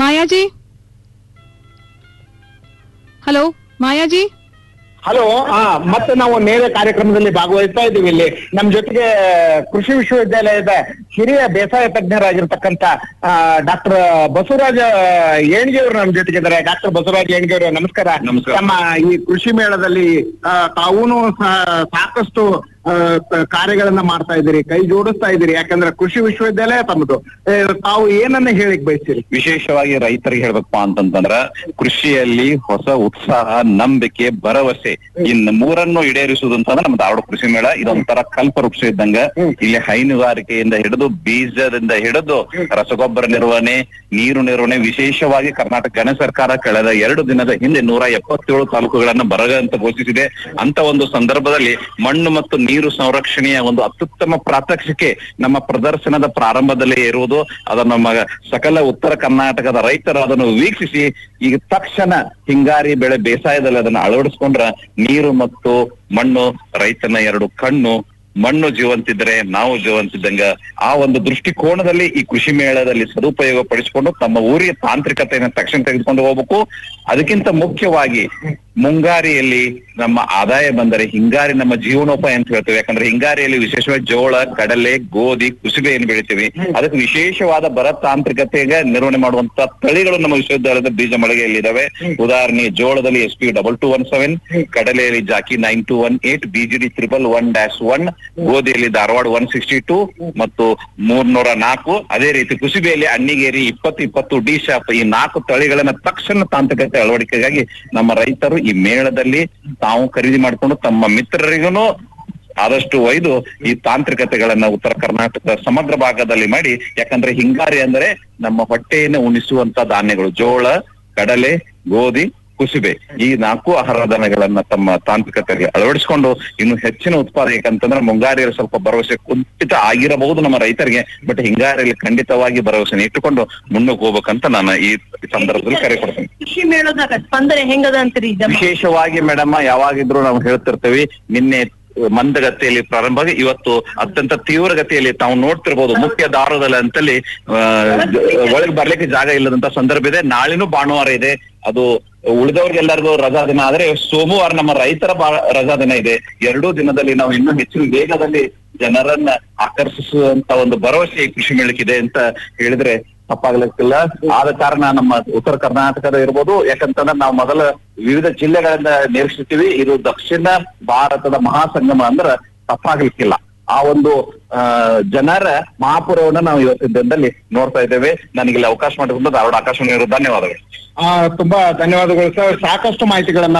ಮಾಯಾಜಿ hello ಮಾಯಾಜಿ hello ಹಾ ಮತ್ತೆ ನಾವು ನೇರ ಕಾರ್ಯಕ್ರಮದಲ್ಲಿ ಭಾಗವಹಿಸ್ತಾ ಇದ್ದೀವಿ ಇಲ್ಲಿ ನಮ್ ಜೊತೆಗೆ ಕೃಷಿ ವಿಶ್ವವಿದ್ಯಾಲಯದ ಹಿರಿಯ ಬೇಸಾಯ ತಜ್ಞರಾಗಿರ್ತಕ್ಕಂತ ಡಾಕ್ಟರ್ ಬಸವರಾಜ ಏಣಿಗೆಯವರು ನಮ್ ಜೊತೆಗಿದ್ದಾರೆ ಡಾಕ್ಟರ್ ಬಸವರಾಜ ಏಣಿಗೆಯವರು ನಮಸ್ಕಾರ ನಮಸ್ಕಾರ. ನಮ್ಮ ಈ ಕೃಷಿ ಮೇಳದಲ್ಲಿ ಆ, ತಾವೂನು ಸಾ- ಸಾಕಷ್ಟು ಆ, ಕ- ಕಾರ್ಯಗಳನ್ನ ಮಾಡ್ತಾ ಇದ್ದೀರಿ ಕೈ ಜೋಡಿಸ್ತಾ ಇದ್ದೀರಿ ಯಾಕಂದ್ರೆ ಕೃಷಿ ವಿಶ್ವವಿದ್ಯಾಲಯ ತಮ್ಮದು ಏ, ತಾವು ಏನನ್ನ ಹೇಳಿಕ್ ಬಯಸ್ತೀರಿ ವಿಶೇಷವಾಗಿ ರೈತರಿಗೆ ಹೇಳ್ಬೇಕಪ್ಪ ಅಂತಂತಂದ್ರ ಕೃಷಿಯಲ್ಲಿ ಹೊಸ ಉತ್ಸಾಹ ನಂಬಿಕೆ ಭರವಸೆ ಇನ್ ಮೂರನ್ನು ಈಡೇರಿಸುವುದು ಅಂತಂದ್ರೆ ನಮ್ಮ ಧಾರವಾಡ ಕೃಷಿ ಮೇಳ ಇದೊಂಥರ ಕಲ್ಪವೃಕ್ಷ ಇದ್ದಂಗ ಇಲ್ಲಿ ಹೈನುಗಾರಿಕೆಯಿಂದ ಹಿಡಿದು ಬೀಜದಿಂದ ಹಿಡಿದು ರಸಗೊಬ್ಬರ ನಿರ್ವಹಣೆ ನೀರು ನಿರ್ವಹಣೆ ವಿಶೇಷವಾಗಿ ಕರ್ನಾಟಕ ಗಣ ಸರ್ಕಾರ ಕಳೆದ ಎರಡು ದಿನದ ಹಿಂದೆ ನೂರ ಎಪ್ಪತ್ತೇಳು ತಾಲೂಕುಗಳನ್ನ ಬರಗ ಅಂತ ಘೋಷಿಸಿದೆ ಅಂತ ಒಂದು ಸಂದರ್ಭದಲ್ಲಿ ಮಣ್ಣು ಮತ್ತು ನೀರು ಸಂರಕ್ಷಣೆಯ ಒಂದು ಅತ್ಯುತ್ತಮ ಪ್ರಾತ್ಯಕ್ಷಿಕೆ ನಮ್ಮ ಪ್ರದರ್ಶನದ ಪ್ರಾರಂಭದಲ್ಲೇ ಇರುವುದು ಅದನ್ನು ನಮ್ಮ ಸಕಲ ಉತ್ತರ ಕರ್ನಾಟಕದ ರೈತರು ಅದನ್ನು ವೀಕ್ಷಿಸಿ ಈಗ ತಕ್ಷಣ ಹಿಂಗಾರಿ ಬೆಳೆ ಬೇಸಾಯದಲ್ಲಿ ಅದನ್ನು ಅಳವಡಿಸ್ಕೊಂಡ್ರ ನೀರು ಮತ್ತು ಮಣ್ಣು ರೈತನ ಎರಡು ಕಣ್ಣು ಮಣ್ಣು ಜೀವಂತಿದ್ರೆ ನಾವು ಜೀವಂತಿದ್ದಂಗ ಆ ಒಂದು ದೃಷ್ಟಿಕೋನದಲ್ಲಿ ಈ ಕೃಷಿ ಮೇಳದಲ್ಲಿ ಸದುಪಯೋಗ ಪಡಿಸಿಕೊಂಡು ತಮ್ಮ ಊರಿನ ತಾಂತ್ರಿಕತೆಯನ್ನು ತಕ್ಷಣ ತೆಗೆದುಕೊಂಡು ಹೋಗ್ಬೇಕು ಅದಕ್ಕಿಂತ ಮುಖ್ಯವಾಗಿ ಮುಂಗಾರಿಯಲ್ಲಿ ನಮ್ಮ ಆದಾಯ ಬಂದರೆ ಹಿಂಗಾರಿ ನಮ್ಮ ಜೀವನೋಪಾಯ ಅಂತ ಹೇಳ್ತೇವೆ ಯಾಕಂದ್ರೆ ಹಿಂಗಾರಿಯಲ್ಲಿ ವಿಶೇಷವಾಗಿ ಜೋಳ ಕಡಲೆ ಗೋಧಿ ಕುಸುಬೆಯನ್ನು ಬೆಳಿತೀವಿ ಅದಕ್ಕೆ ವಿಶೇಷವಾದ ಬರ ತಾಂತ್ರಿಕತೆಗೆ ನಿರ್ವಹಣೆ ಮಾಡುವಂತ ತಳಿಗಳು ನಮ್ಮ ವಿಶ್ವವಿದ್ಯಾಲಯದ ಬೀಜ ಮಳಿಗೆಯಲ್ಲಿ ಇದಾವೆ ಉದಾಹರಣೆ ಜೋಳದಲ್ಲಿ S P double two one seven ಕಡಲೆಯಲ್ಲಿ Jaki nine two one eight BGD triple one dash one ಗೋಧಿಯಲ್ಲಿ ಧಾರವಾಡ ಒನ್ ಸಿಕ್ಸ್ಟಿ ಟೂ ಮತ್ತು ಮೂರ್ನೂರ ನಾಲ್ಕು ಅದೇ ರೀತಿ ಕುಸುಬೆಯಲ್ಲಿ ಅಣ್ಣಿಗೇರಿ ಇಪ್ಪತ್ತು ಇಪ್ಪತ್ತು ಡಿ ಶಾಪ್ ಈ ನಾಲ್ಕು ತಳಿಗಳನ್ನ ತಕ್ಷಣ ತಾಂತ್ರಿಕತೆ ಅಳವಡಿಕೆಗಾಗಿ ನಮ್ಮ ರೈತರು ಈ ಮೇಳದಲ್ಲಿ ತಾವು ಖರೀದಿ ಮಾಡಿಕೊಂಡು ತಮ್ಮ ಮಿತ್ರರಿಗೂ ಆದಷ್ಟು ಒಯ್ದು ಈ ತಾಂತ್ರಿಕತೆಗಳನ್ನ ಉತ್ತರ ಕರ್ನಾಟಕದ ಸಮಗ್ರ ಭಾಗದಲ್ಲಿ ಮಾಡಿ ಯಾಕಂದ್ರೆ ಹಿಂಗಾರಿ ಅಂದ್ರೆ ನಮ್ಮ ಹೊಟ್ಟೆಯನ್ನು ಉಣಿಸುವಂತ ಧಾನ್ಯಗಳು ಜೋಳ ಕಡಲೆ ಗೋಧಿ ಕುಸುಬೆ ಈ ನಾಲ್ಕು ಆಹಾರ ಧಾನ್ಯಗಳನ್ನ ತಮ್ಮ ತಾಂತ್ರಿಕತೆಗೆ ಅಳವಡಿಸಿಕೊಂಡು ಇನ್ನು ಹೆಚ್ಚಿನ ಉತ್ಪಾದನೆ ಯಾಕಂತಂದ್ರೆ ಮುಂಗಾರಿಯಲ್ಲಿ ಸ್ವಲ್ಪ ಭರವಸೆ ಕುಂಠಿತ ಆಗಿರಬಹುದು ನಮ್ಮ ರೈತರಿಗೆ ಬಟ್ ಹಿಂಗಾರಿಯಲ್ಲಿ ಖಂಡಿತವಾಗಿ ಭರವಸೆ ಇಟ್ಟುಕೊಂಡು ಮುನ್ನಕ್ಕೆ ಹೋಗ್ಬೇಕಂತ ನಾನು ಈ ಸಂದರ್ಭದಲ್ಲಿ ಕರೆ ಕೊಡ್ತೇನೆ ಕೃಷಿ ಮೇಳದಾಗ ಸ್ಪಂದನೆ ಹೆಂಗದ ಅಂತೀರಿ ಜಮ ವಿಶೇಷವಾಗಿ ಮೇಡಮ್ ಯಾವಾಗಿದ್ರು ನಾವು ಹೇಳ್ತಿರ್ತೇವೆ ನಿನ್ನೆ ಮಂದಗತಿಯಲ್ಲಿ ಪ್ರಾರಂಭ ಆಗಿ ಇವತ್ತು ಅತ್ಯಂತ ತೀವ್ರಗತಿಯಲ್ಲಿ ತಾವು ನೋಡ್ತಿರ್ಬೋದು ಮುಖ್ಯ ದಾರದಲ್ಲಿ ಅಂತಲ್ಲಿ ಆ, ಜ- ಒಳಗೆ ಬರ್ಲಿಕ್ಕೆ ಜಾಗ ಇಲ್ಲದಂತ ಸಂದರ್ಭ ಇದೆ ನಾಳಿನೂ ಭಾನುವಾರ ಇದೆ ಅದು ಉಳಿದವ್ರಿಗೆಲ್ಲರಿಗೂ ರಜಾ ದಿನ ಆದ್ರೆ ಸೋಮವಾರ ನಮ್ಮ ರೈತರ ಬಾ- ರಜಾ ದಿನ ಇದೆ ಎರಡೂ ದಿನದಲ್ಲಿ ನಾವು ಇನ್ನೂ ಹೆಚ್ಚಿನ ವೇಗದಲ್ಲಿ ಜನರನ್ನ ಆಕರ್ಷಿಸುವಂತ ಒಂದು ಭರವಸೆ ಈ ಕೃಷಿ ಮೇಳಕ್ಕಿದೆ ಅಂತ ಹೇಳಿದ್ರೆ ತಪ್ಪಾಗ್ಲಿಕ್ಕಿಲ್ಲ ಆದ ಕಾರಣ ನಮ್ಮ ಉತ್ತರ ಕರ್ನಾಟಕದ ಇರ್ಬೋದು ಯಾಕಂತಂದ್ರೆ ನಾವು ಮೊದಲ ವಿವಿಧ ಜಿಲ್ಲೆಗಳಿಂದ ನಿರೀಕ್ಷಿಸ್ತೀವಿ ಇದು ದಕ್ಷಿಣ ಭಾರತದ ಮಹಾಸಂಗಮ ಅಂದ್ರ ತಪ್ಪಾಗ್ಲಿಕ್ಕಿಲ್ಲ ಆ ಒಂದು ಆ ಜನರ ಮಹಾಪುರವನ್ನ ನಾವು ಇವತ್ತಿನ ದಿನದಲ್ಲಿ ನೋಡ್ತಾ ಇದ್ದೇವೆ ನನಗೆ ಇಲ್ಲಿ ಅವಕಾಶ ಮಾಡಿಕೊಂಡು ಧಾರವಾಡ ಆಕಾಶವಾಣಿ ಧನ್ಯವಾದಗಳು ಆ ತುಂಬಾ ಧನ್ಯವಾದಗಳು ಸರ್ ಸಾಕಷ್ಟು ಮಾಹಿತಿಗಳನ್ನ